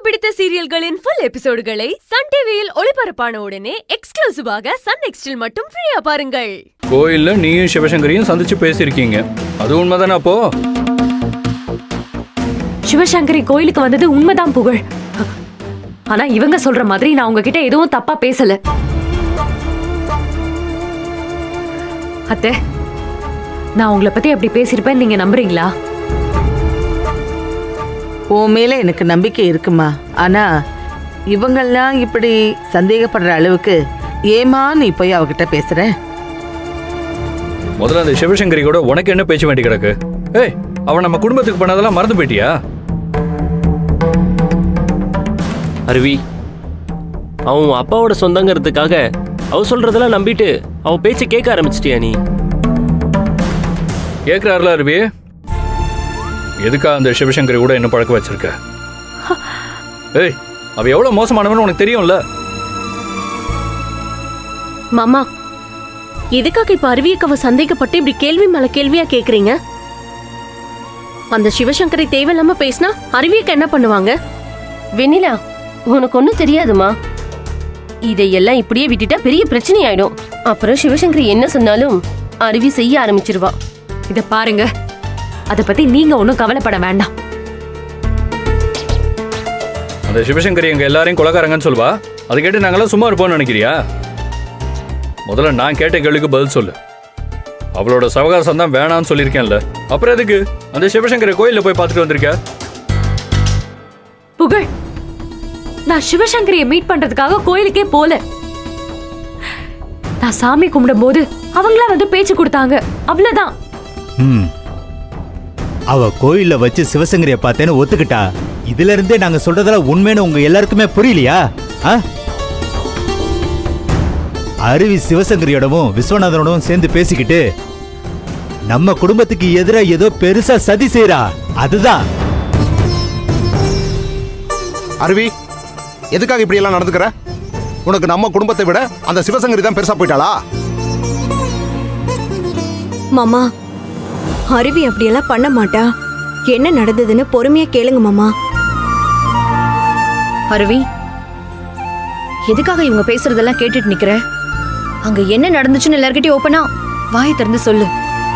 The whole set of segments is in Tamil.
பிடித்த சீரியல்களின் ஃபுல் எபிசோடுகளை சன் டிவியில் ஒளிபரப்பான உடனே எக்ஸ்க்ளூசிவாக சன் நெக்ஸ்டில் மட்டும் ஃப்ரீயா பாருங்கள் கோயில்ல நீயும் சிவசங்கரியும் சந்திச்சு பேசியிருக்கீங்க அது உண்மைதானே அப்போ சிவசங்கரி கோயிலுக்கு வந்தது உண்மைதான் புகழ் ஆனா இவங்க சொல்ற மாதிரி நான் உங்ககிட்ட எதுவும் தப்பா பேசல அத்தை நான் உங்களை பத்தி அப்படி பேசியிருப்பேன் நீங்க நம்புறீங்களா உன் மேல எனக்கு நம்பிக்கை இருக்குமா ஆனா இவங்கெல்லாம் இப்படி சந்தேகப்படுற அளவுக்கு ஏமா நீ போய் அவகிட்ட பேசுற முதல்ல அந்த சிவசங்கரி கூட உனக்கு என்ன பேச்சு வேண்டி கிடக்கு ஏய் அவன் நம்ம குடும்பத்துக்கு பண்ணதெல்லாம் மறந்து போயிட்டியா அருவி அவன் உன் அப்பாவோட சொந்தங்கிறதுக்காக அவ சொல்றதெல்லாம் நம்பிட்டு அவ பேச்சை கேட்க ஆரம்பிச்சிட்டியா நீ கேட்கிறாருல அருவி எதுக்கா அந்த சிவசங்கரி கூட என்ன பழக்க வச்சிருக்க ஏய் அவ எவ்வளவு மோசமானவன்னு உனக்கு தெரியும்ல மாமா எதுக்காக இப்ப அருவியக்கவ சந்தேகப்பட்டு இப்படி கேள்வி மேல கேள்வியா கேக்குறீங்க அந்த சிவசங்கரை தேவையில்லாம பேசினா அருவியக்க என்ன பண்ணுவாங்க வெண்ணிலா உனக்கு ஒன்றும் தெரியாதுமா இதையெல்லாம் இப்படியே விட்டுட்டா பெரிய பிரச்சனை ஆயிடும் அப்புறம் சிவசங்கரி என்ன சொன்னாலும் அருவி செய்ய ஆரம்பிச்சிருவா இத பாருங்க அத பத்தி நீங்க ஒண்ணும் கவலைப்பட வேண்டாம் அந்த சிவசங்கரி எங்க எல்லாரையும் கொலகாரங்கன்னு சொல்வா அதை கேட்டு நாங்கெல்லாம் சும்மா இருப்போம்னு நினைக்கிறியா முதல்ல நான் கேட்ட கேள்விக்கு பதில் சொல்லு அவளோட சவகாசம் தான் வேணாம்னு சொல்லியிருக்கேன்ல அப்புறம் எதுக்கு அந்த சிவசங்கரை கோயில்ல போய் பார்த்துட்டு வந்திருக்க புகழ் நான் சிவசங்கரிய மீட் பண்றதுக்காக கோயிலுக்கே போல நான் சாமி கும்பிடும் போது அவங்களா வந்து பேச்சு கொடுத்தாங்க அவ்வளவுதான் ம் அவ கோயில்ல வச்சு சிவசங்கரிய பார்த்தேன்னு ஒத்துக்கிட்டா இதுல இருந்தே நாங்க சொல்றதெல்லாம் உண்மைன்னு உங்க எல்லாருக்குமே புரியலையா ஆ? அருவி சிவசங்கரியோடவும் விஸ்வநாதனோடவும் சேர்ந்து பேசிக்கிட்டு நம்ம குடும்பத்துக்கு எதிரா ஏதோ பெருசா சதி செய்றா அதுதான் அருவி எதுக்காக இப்படி எல்லாம் நடந்துக்கிற உனக்கு நம்ம குடும்பத்தை விட அந்த சிவசங்கரி தான் பெருசா போயிட்டாளா மாமா அருவி அப்படியெல்லாம் பண்ண மாட்டா என்ன நடந்ததுன்னு பொறுமையா கேளுங்க மாமா அருவி எதுக்காக இவங்க பேசுறதெல்லாம் கேட்டுட்டு நிக்கிற அங்க என்ன நடந்துச்சுன்னு எல்லார்கிட்டயும் ஓப்பனா வாயை திறந்து சொல்லு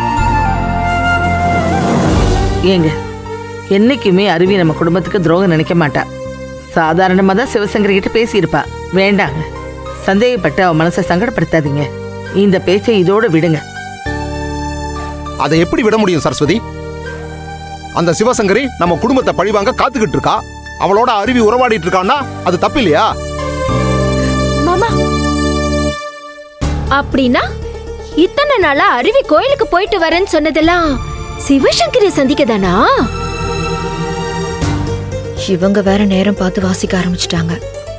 ஏங்க என்னைக்குமே அருவி நம்ம குடும்பத்துக்கு துரோகம் நினைக்க மாட்டா சாதாரணமா தான் சிவசங்கரி கிட்ட பேசியிருப்பா வேண்டாங்க சந்தேகப்பட்டு அவ மனசை சங்கடப்படுத்தாதீங்க இந்த பேச்சை இதோட விடுங்க அதை எப்படி விட முடியும் சரஸ்வதி அந்த சிவசங்கரி நம்ம குடும்பத்தை பழிவாங்க காத்துக்கிட்டு இருக்கா அவளோட அருவி உறவாடிட்டு இருக்கான்னா அது தப்பு இல்லையா மாமா அப்படின்னா இத்தனை நாளா அருவி கோயிலுக்கு போயிட்டு வரேன்னு சொன்னதெல்லாம் சிவசங்கரை சந்திக்கதானா இவங்க வேற நேரம் பார்த்து வாசிக்க ஆரம்பிச்சிட்டாங்க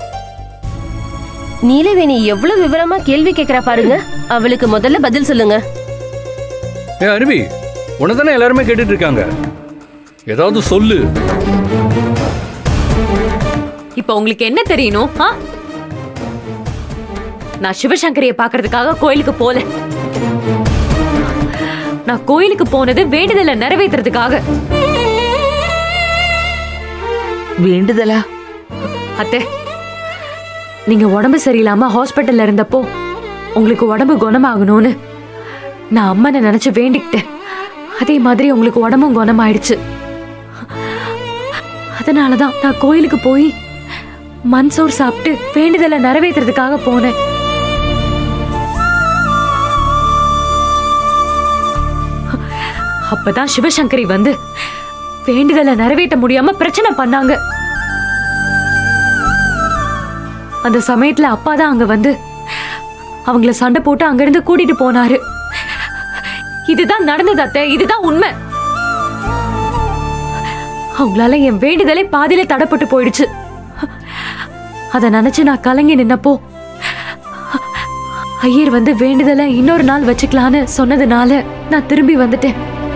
நீலவேணி எவ்வளவு விவரமா கேள்வி கேக்குறா பாருங்க அவளுக்கு முதல்ல பதில் சொல்லுங்க ஏ அருவி உன்னை தானே எல்லாருமே கேட்டுட்டு இருக்காங்க ஏதாவது சொல்லு இப்ப உங்களுக்கு என்ன தெரியணும் ஆ? நான் சிவசங்கரிய பார்க்கிறதுக்காக கோயிலுக்கு போல நான் கோயிலுக்கு போனது வேண்டுதலை நிறைவேத்துறதுக்காக வேண்டுதலா அத்தை நீங்க உடம்பு சரியில்லாம ஹாஸ்பிட்டல்ல இருந்தப்போ உங்களுக்கு உடம்பு குணமாகணும்னு நான் அம்மனை நினைச்சு வேண்டிக்கிட்டேன் அதே மாதிரி உங்களுக்கு உடம்பும் குணமாயிடுச்சு அதனாலதான் நான் கோயிலுக்கு போய் மன்சோர் சாப்பிட்டு வேண்டுதலை நிறைவேத்துறதுக்காக போனேன் அப்பதான் சிவசங்கரி வந்து வேண்டுதலை நிறைவேற்ற முடியாம பிரச்சனை பண்ணாங்க அந்த சமயத்துல அப்பா தான் அங்க வந்து அவங்கள சண்டை போட்டு அங்கிருந்து கூட்டிட்டு போனாரு இதுதான் நடந்தது அத்தை இதுதான் உண்மை அவங்களால என் வேண்டுதலே பாதியில தடப்பட்டு போயிடுச்சு அத நினைச்சு நான் கலங்கி நின்னப்போ ஐயர் வந்து வேண்டுதலை இன்னொரு நாள் வச்சுக்கலான்னு சொன்னதுனால நான் திரும்பி வந்துட்டேன்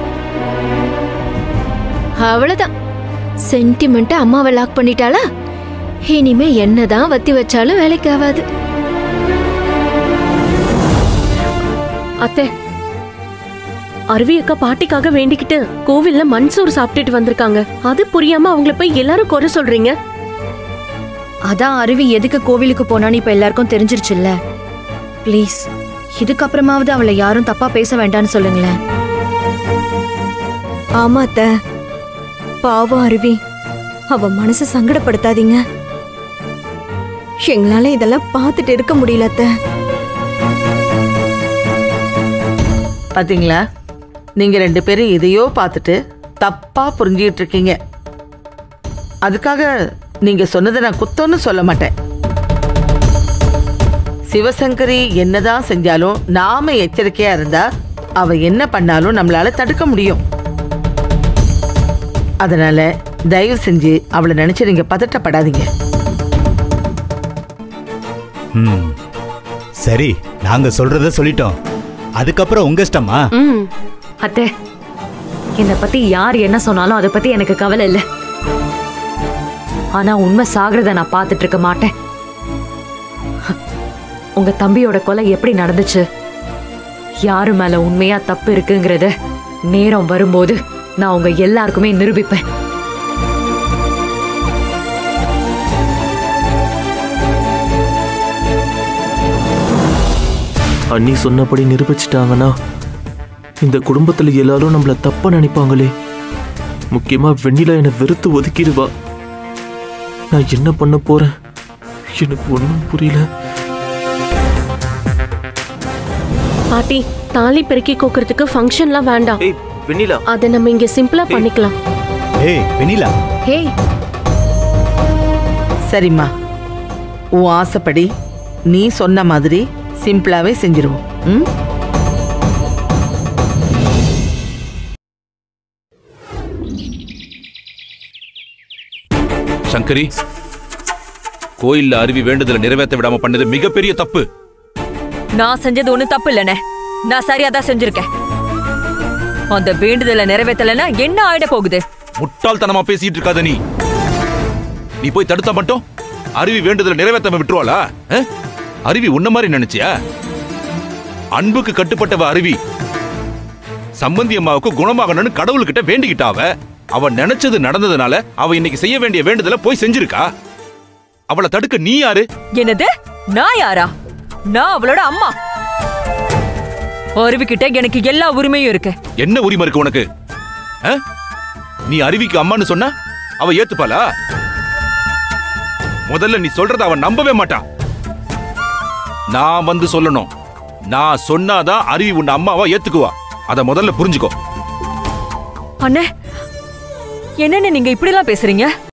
அவ்வளவுதான் சென்டிமெண்ட் அம்மாவை லாக் பண்ணிட்டாளா இனிமே என்னதான் வத்தி வச்சாலும் வேலைக்கு ஆகாது அத்தை அருவி அக்கா பாட்டிக்காக வேண்டிக்கிட்டு கோவில்ல மண் சோறு சாப்பிட்டுட்டு வந்திருக்காங்க அது புரியாம அவங்கள போய் எல்லாரும் குறை சொல்றீங்க அதான் அருவி எதுக்கு கோவிலுக்கு போனான்னு இப்ப எல்லாருக்கும் தெரிஞ்சிருச்சுல்ல ப்ளீஸ் இதுக்கப்புறமாவது அவளை யாரும் தப்பா பேச வேண்டாம்னு சொல்லுங்களேன் ஆமா அத்த பாவம் அருவி அவ மனசை சங்கடப்படுத்தாதீங்க எங்களால இதெல்லாம் பார்த்துட்டு இருக்க முடியல அத்த பாத்தீங்களா நீங்க ரெண்டு பேரும் எதையோ பார்த்துட்டு தப்பா புரிஞ்சுக்கிட்டு இருக்கீங்க அதுக்காக நீங்க சொன்னதை நான் குத்தம்னு சொல்ல மாட்டேன் சிவசங்கரி என்னதான் செஞ்சாலும் நாம எச்சரிக்கையா இருந்தா அவ என்ன பண்ணாலும் நம்மளால தடுக்க முடியும் அதனால தயவு செஞ்சு அவளை நினைச்சு நீங்க பதட்டப்படாதீங்க ம் சரி நாங்க சொல்றத சொல்லிட்டோம் அதுக்கப்புறம் உங்க இஷ்டமா ம் அத்தை என்னை பத்தி யார் என்ன சொன்னாலும் அதை பத்தி எனக்கு கவலை இல்லை ஆனா உண்மை சாகிறத நான் பார்த்துட்டு இருக்க மாட்டேன் உங்க தம்பியோட கொலை எப்படி நடந்துச்சு யாரு மேல உண்மையா தப்பு இருக்குங்கிறத நேரம் வரும்போது நான் உங்க எல்லாருக்குமே நிரூபிப்பேன் அண்ணி சொன்னபடி நிரூபிச்சிட்டாங்கன்னா இந்த குடும்பத்துல எல்லாரும் நம்மள தப்பா நினைப்பாங்களே முக்கியமா வெண்ணிலா என்னை வெறுத்து ஒதுக்கிடுவா நான் என்ன பண்ண போறேன் எனக்கு ஒன்றும் புரியல பாட்டி தாலி பெருக்கி கோக்குறதுக்கு ஃபங்க்ஷன்லாம் வேண்டாம் ஏய் வெண்ணிலா அதை நம்ம இங்க சிம்பிளா பண்ணிக்கலாம் ஏய் வெனிலா ஏய் சரிம்மா உன் ஆசைப்படி நீ சொன்ன மாதிரி சிம்பிளாவே செஞ்சிருவோம் ம் சங்கரி கோயில்ல அருவி வேண்டுதலை நிறைவேற்ற விடாம பண்ணது மிகப்பெரிய தப்பு நான் செஞ்சது ஒண்ணும் தப்பு இல்லனே நான் சரியா தான் செஞ்சிருக்கேன் அந்த வேண்டுதலை நிறைவேத்தலைன்னா என்ன ஆயிட போகுது முட்டாள்தனமா பேசிட்டு இருக்காத நீ நீ போய் தடுத்தா மட்டும் அருவி வேண்டுதலை நிறைவேற்றாம விட்டுருவாளா அஹ்? அருவி உன்ன மாதிரி நினைச்சியா அன்புக்கு கட்டுப்பட்டவ அருவி சம்பந்தி அம்மாவுக்கு குணமாகணும்னு கடவுள்கிட்ட வேண்டிக்கிட்டா அவ அவ நினைச்சது நடந்ததுனால அவ இன்னைக்கு செய்ய வேண்டிய வேண்டுதலை போய் செஞ்சிருக்கா அவளை தடுக்க நீ யாரு என்னது நான் யாரா நான் அவளோட அம்மா அருவிக்கிட்ட எனக்கு எல்லா உரிமையும் இருக்கு என்ன உரிமை இருக்கு உனக்கு அஹ்? நீ அருவிக்கு அம்மான்னு சொன்னா அவ ஏத்துப்பாளா முதல்ல நீ சொல்றத அவ நம்பவே மாட்டா நான் வந்து சொல்லணும் நான் சொன்னாதான் அருவி உன்னை அம்மாவா ஏத்துக்குவா அத முதல்ல புரிஞ்சுக்கோ அண்ணே என்னன்னு நீங்க இப்படி எல்லாம் பேசுறீங்க